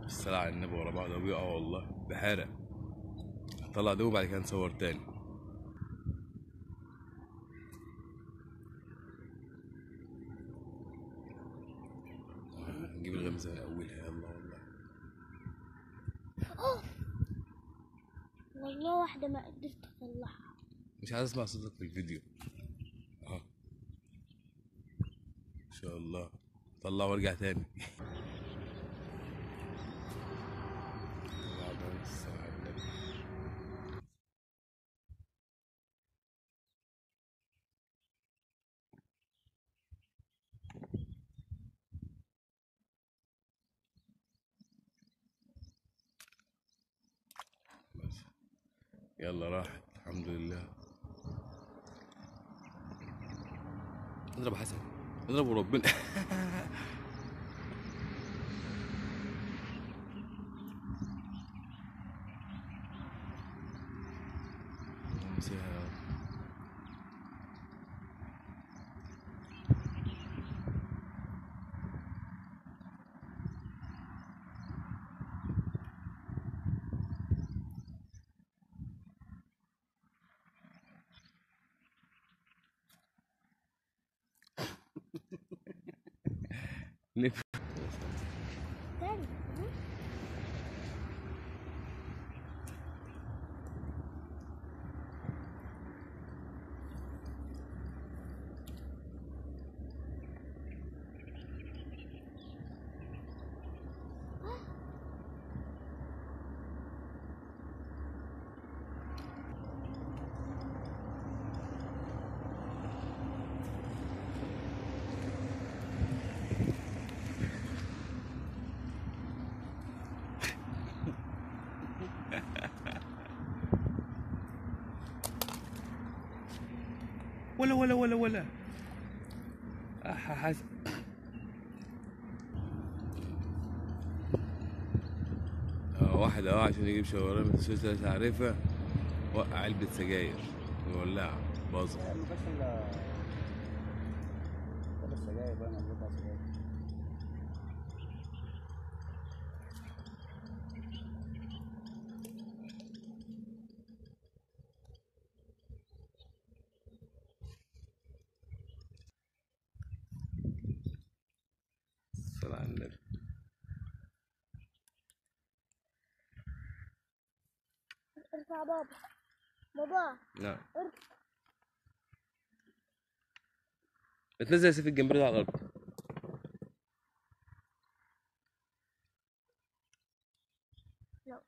الصلاة على النبي ورا بعض وبيقع والله بحرق طلع ده وبعد كده نصور تاني نجيب الغمزة من أولها يلا والله والله واحدة ما قدرت أطلعها مش عايز اسمع صوتك في الفيديو اه ان شاء الله طلع وارجع تاني طلع بقى الصلاة على النبي. بس. يلا راحت الحمد لله اضرب حسن اضرب وربنا امسيها يا رب. لف تاني ولا ولا ولا ولا أح حسن اه واحد اه عشان يجيب شاورما من السويس مش عارفها وقع علبة سجاير مولعة باظت يعني بس ال ولا السجاير بقى انا بقطع سجاير الصلاة على النبي ارفع بابا بابا نعم ارفع بتنزل سيف الجمبري ده على الأرض لا